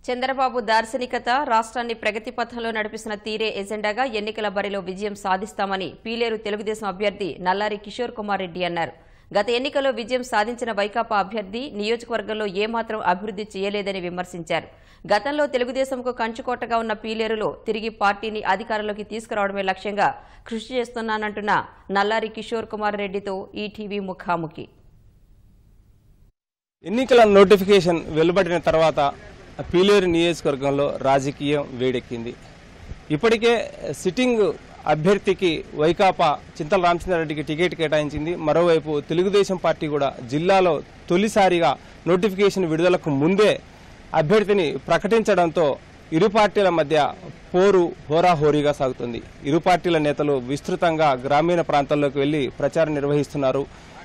చంద్రబాబు దార్శనికత రాష్ట్రాన్ని ప్రగతి పథంలో నడిపిస్తున్న తీరే ఎజెండాగా ఎన్నికల బరిలో విజయం సాధిస్తామని పీలేరు తెలుగుదేశం అభ్యర్థి నల్లారి కిషోర్ కుమార్ రెడ్డి అన్నారు గత ఎన్నికల్లో విజయం సాధించిన వైకాపా అభ్యర్థి నియోజకవర్గంలో ఏమాత్రం అభివృద్ధి చేయలేదని విమర్శించారు గతంలో తెలుగుదేశంకు కంచుకోటగా ఉన్న పీలేరులో తిరిగి పార్టీని అధికారంలోకి తీసుకురావడమే లక్ష్యంగా కృషి చేస్తున్నానంటున్న నల్లారి కిషోర్ కుమార్ రెడ్డితో ఈటీవీ ముఖాముఖి ఎన్నికల నోటిఫికేషన్ వెలువడిన తర్వాత పీలేరు నియోజకవర్గంలో రాజకీయం వేడెక్కింది ఇప్పటికే సిట్టింగ్ అభ్యర్థికి వైకాపా చింతల రామచంద్రారెడ్డికి టికెట్ కేటాయించింది మరోవైపు తెలుగుదేశం పార్టీ కూడా జిల్లాలో తొలిసారిగా నోటిఫికేషన్ విడుదలకు ముందే అభ్యర్థిని ప్రకటించడంతో ఇరు పార్టీల మధ్య పోరు హోరాహోరీగా సాగుతుంది ఇరు పార్టీల నేతలు విస్తృతంగా గ్రామీణ ప్రాంతాల్లోకి వెళ్లి ప్రచారం నిర్వహిస్తున్నారు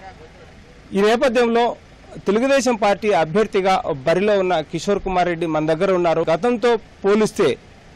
ఈ నేపథ్యంలో తెలుగుదేశం పార్టీ అభ్యర్థిగా బరిలో ఉన్న కిషోర్ కుమార్ రెడ్డి మన దగ్గర ఉన్నారు గతంతో పోలిస్తే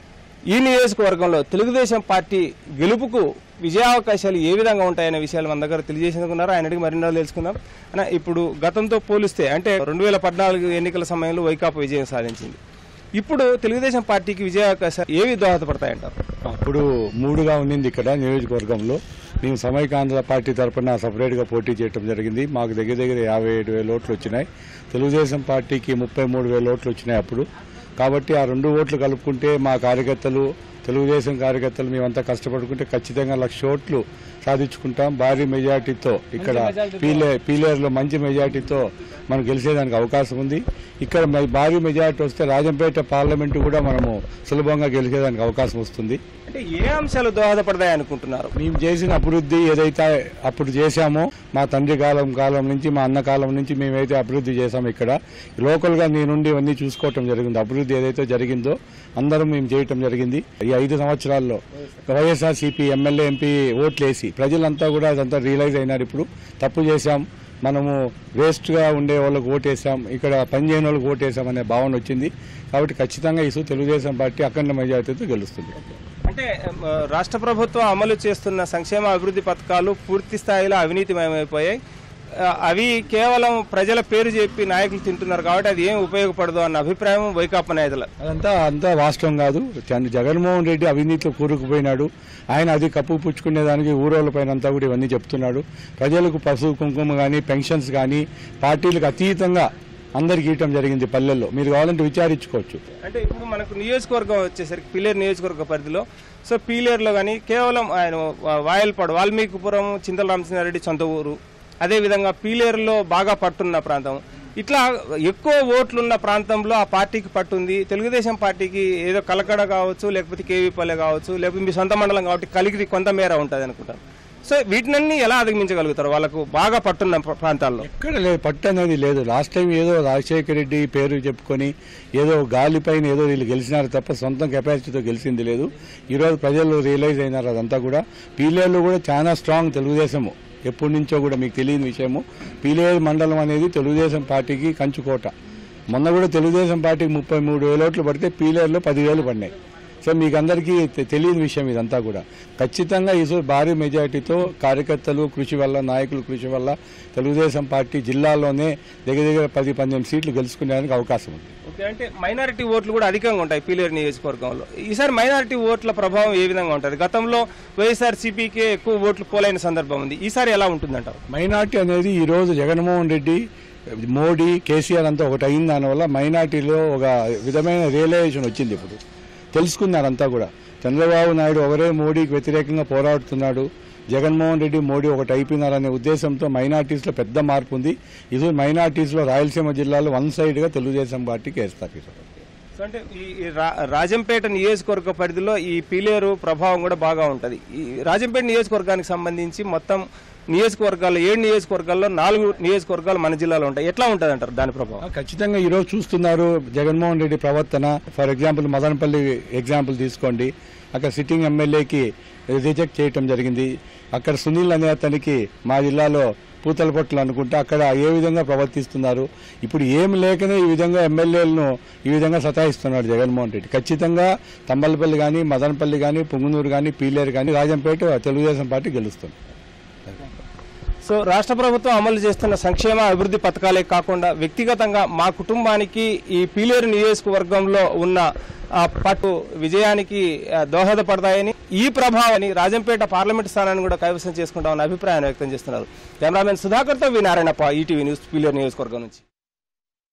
ఈ నియోజకవర్గంలో తెలుగుదేశం పార్టీ గెలుపుకు విజయావకాశాలు ఏ విధంగా ఉంటాయనే విషయాలు మన దగ్గర తెలియజేసుకున్నారు ఆయన అడిగి మరిన్నో తెలుసుకుందాం అన్న ఇప్పుడు గతంతో పోలిస్తే అంటే రెండు వేల పద్నాలుగు ఎన్నికల సమయంలో వైకాపా విజయం సాధించింది ఇప్పుడు తెలుగుదేశం పార్టీకి విజయావకాశాలు ఏవి దోహదపడతాయంటారు అప్పుడు మూడుగా ఉండింది ఇక్కడ నియోజకవర్గంలో మేము సమైకాంధ్ర పార్టీ తరపున సపరేట్గా పోటీ చేయడం జరిగింది మాకు దగ్గర దగ్గర యాభై ఏడు వేల ఓట్లు వచ్చినాయి తెలుగుదేశం పార్టీకి ముప్పై మూడు వేల ఓట్లు వచ్చినాయి అప్పుడు కాబట్టి ఆ రెండు ఓట్లు కలుపుకుంటే మా కార్యకర్తలు తెలుగుదేశం కార్యకర్తలు మేమంతా కష్టపడుకుంటే ఖచ్చితంగా లక్ష ఓట్లు సాధించుకుంటాం భారీ మెజార్టీతో ఇక్కడ పీలే పీలేరులో మంచి మెజార్టీతో మనం గెలిచేదానికి అవకాశం ఉంది ఇక్కడ మ- భారీ మెజార్టీ వస్తే రాజంపేట పార్లమెంటు కూడా మనము సులభంగా గెలిచేదానికి అవకాశం వస్తుంది అంటే ఏ అంశాలు దోహదపడతాయి అనుకుంటున్నారు మేము చేసిన అభివృద్ధి ఏదైతే అప్పుడు చేశామో మా తండ్రి కాలం కాలం నుంచి మా అన్న కాలం నుంచి మేమైతే అభివృద్ధి చేశాము ఇక్కడ లోకల్ గా నేనుండి ఇవన్నీ చూసుకోవటం జరిగింది అభివృద్ధి ఏదైతే జరిగిందో అందరం మేము చేయటం జరిగింది ఈ ఐదు సంవత్సరాల్లో వైఎస్ఆర్ సిపి ఎమ్మెల్యే ఎంపీ ఓట్లేసి ప్రజలంతా కూడా అదంతా రియలైజ్ అయినారు ఇప్పుడు తప్పు చేశాం మనము వేస్ట్ గా ఉండే వాళ్ళకి ఓటేసాం ఇక్కడ పనిచేయని వాళ్ళకి ఓటేసాం అనే భావన వచ్చింది కాబట్టి ఖచ్చితంగా ఈ తెలుగుదేశం పార్టీ అఖండ మెజార్టీతో గెలుస్తుంది అంటే మ, రాష్ట్ర ప్రభుత్వం అమలు చేస్తున్న సంక్షేమ అభివృద్ధి పథకాలు పూర్తి స్థాయిలో అవినీతిమయమైపోయాయి ఆ, అవి కేవలం ప్రజల పేరు చెప్పి నాయకులు తింటున్నారు కాబట్టి అది ఏం ఉపయోగపడదు అన్న అభిప్రాయం వైకాపా నేతల అదంతా అంతా వాస్తవం కాదు చంద్ర- జగన్మోహన్ రెడ్డి అవినీతిలో కూరుకుపోయినాడు ఆయన అది కప్పు పుచ్చుకునే దానికి ఊరోళ్ళ పైన అంతా కూడా ఇవన్నీ చెప్తున్నాడు ప్రజలకు పశువు కుంకుమ కానీ పెన్షన్స్ కానీ పార్టీలకు అతీతంగా అందరికి ఇవ్వటం జరిగింది పల్లెల్లో మీరు కావాలంటే విచారించుకోవచ్చు అంటే ఇప్పుడు మనకు నియోజకవర్గం వచ్చేసరికి పీలేరు నియోజకవర్గ పరిధిలో సో పీలేరులో కానీ కేవలం ఆయన వా- వాయల్పాడు వాల్మీకిపురం చింతల రామచంద్రారెడ్డి సొంత ఊరు అదేవిధంగా పీలేరులో బాగా పట్టున్న ప్రాంతం ఇట్లా ఎక్కువ ఓట్లున్న ప్రాంతంలో ఆ పార్టీకి పట్టుంది తెలుగుదేశం పార్టీకి ఏదో కలకడ కావచ్చు లేకపోతే కేవీపల్లె కావచ్చు లేకపోతే మీ సొంత మండలం కాబట్టి కలిగి కొంత మేర ఉంటుంది అనుకుంటాను సో వీటినన్నీ ఎలా అధిగమించగలుగుతారు వాళ్ళకు బాగా పట్టున్న ప్ర- ప్రాంతాల్లో ఎక్కడ లేదు పట్టు అనేది లేదు లాస్ట్ టైం ఏదో రాజశేఖర రెడ్డి పేరు చెప్పుకొని ఏదో గాలి పైన ఏదో వీళ్ళు గెలిచినారు తప్ప సొంత కెపాసిటీతో గెలిచింది లేదు ఈరోజు ప్రజలు రియలైజ్ అయినారు అదంతా కూడా పీలేరులో కూడా చాలా స్ట్రాంగ్ తెలుగుదేశము ఎప్పటి నుంచో కూడా మీకు తెలియని విషయము పీలేరు మండలం అనేది తెలుగుదేశం పార్టీకి కంచుకోట మొన్న కూడా తెలుగుదేశం పార్టీకి ముప్పై మూడు వేల ఓట్లు పడితే పీలేరులో పదివేలు పడినాయి సో మీకు అందరికీ తె- తెలియని విషయం ఇదంతా కూడా ఖచ్చితంగా ఈసారి భారీ మెజారిటీతో కార్యకర్తలు కృషి వల్ల నాయకుల కృషి వల్ల తెలుగుదేశం పార్టీ జిల్లాలోనే దగ్గర దగ్గర పది పన్నెండు సీట్లు గెలుచుకునేందుకు అవకాశం ఉంది ఓకే అంటే మైనారిటీ ఓట్లు కూడా అధికంగా ఉంటాయి పీలేరు నియోజకవర్గంలో ఈసారి మైనారిటీ ఓట్ల ప్రభావం ఏ విధంగా ఉంటుంది గతంలో వైఎస్ఆర్ సిపికే ఎక్కువ ఓట్లు పోలైన సందర్భం ఉంది ఈసారి ఎలా ఉంటుందంటారు మైనార్టీ అనేది ఈ రోజు జగన్మోహన్ రెడ్డి మోడీ కేసీఆర్ అంతా ఒకటి అయిన దానివల్ల మైనార్టీలో ఒక విధమైన రియలైజేషన్ వచ్చింది ఇప్పుడు తెలుసుకున్నారంతా కూడా చంద్రబాబు నాయుడు ఒకరే మోడీకి వ్యతిరేకంగా పోరాడుతున్నాడు జగన్మోహన్ రెడ్డి మోడీ ఒకటి అయిపోయినారనే ఉద్దేశంతో మైనార్టీస్లో పెద్ద మార్పు ఉంది ఇది మైనార్టీస్లో రాయలసీమ జిల్లాలో వన్ సైడ్గా తెలుగుదేశం పార్టీకి వేస్తారు ఈసారి. సో అంటే ఈ ఈ రా- రాజంపేట నియోజకవర్గ పరిధిలో ఈ పీలేరు ప్రభావం కూడా బాగా ఉంటుంది ఈ రాజంపేట నియోజకవర్గానికి సంబంధించి మొత్తం నియోజకవర్గాల్లో ఏడు నియోజకవర్గాల్లో నాలుగు నియోజకవర్గాలు మన జిల్లాలో ఉంటాయి ఎట్లా ఉంటుంది అంటారు దాని ప్రభావం ఆ, ఖచ్చితంగా ఈ రోజు చూస్తున్నారు జగన్మోహన్ రెడ్డి ప్రవర్తన ఫర్ ఎగ్జాంపుల్ మదనపల్లి ఎగ్జాంపుల్ తీసుకోండి అక్కడ సిట్టింగ్ ఎమ్మెల్యేకి రిజెక్ట్ చేయటం జరిగింది అక్కడ సునీల్ అనే అతనికి మా జిల్లాలో పూతల పొట్లు అనుకుంటే అక్కడ ఏ విధంగా ప్రవర్తిస్తున్నారు ఇప్పుడు ఏం లేకనే ఈ విధంగా ఎమ్మెల్యేలను ఈ విధంగా సతాయిస్తున్నాడు జగన్మోహన్ రెడ్డి ఖచ్చితంగా తంబలపల్లి కానీ మదనపల్లి కానీ పుంగునూరు కానీ పీలేరు కానీ రాజంపేట తెలుగుదేశం పార్టీ గెలుస్తుంది సో రాష్ట్ర ప్రభుత్వం అమలు చేస్తున్న సంక్షేమ అభివృద్ధి పథకాలే కాకుండా వ్యక్తిగతంగా మా కుటుంబానికి ఈ పీలేరు నియోజకవర్గంలో ఉన్న ఆ, పట్టు విజయానికి ఆ, దోహదపడతాయని ఈ ప్రభావాన్ని రాజంపేట పార్లమెంట్ స్థానాన్ని కూడా కైవసం చేసుకుంటామన్న అభిప్రాయాన్ని వ్యక్తం చేస్తున్నారు కెమెరామెన్ సుధాకర్తో V Narayanappa ETV news Pileru నియోజకవర్గం నుంచి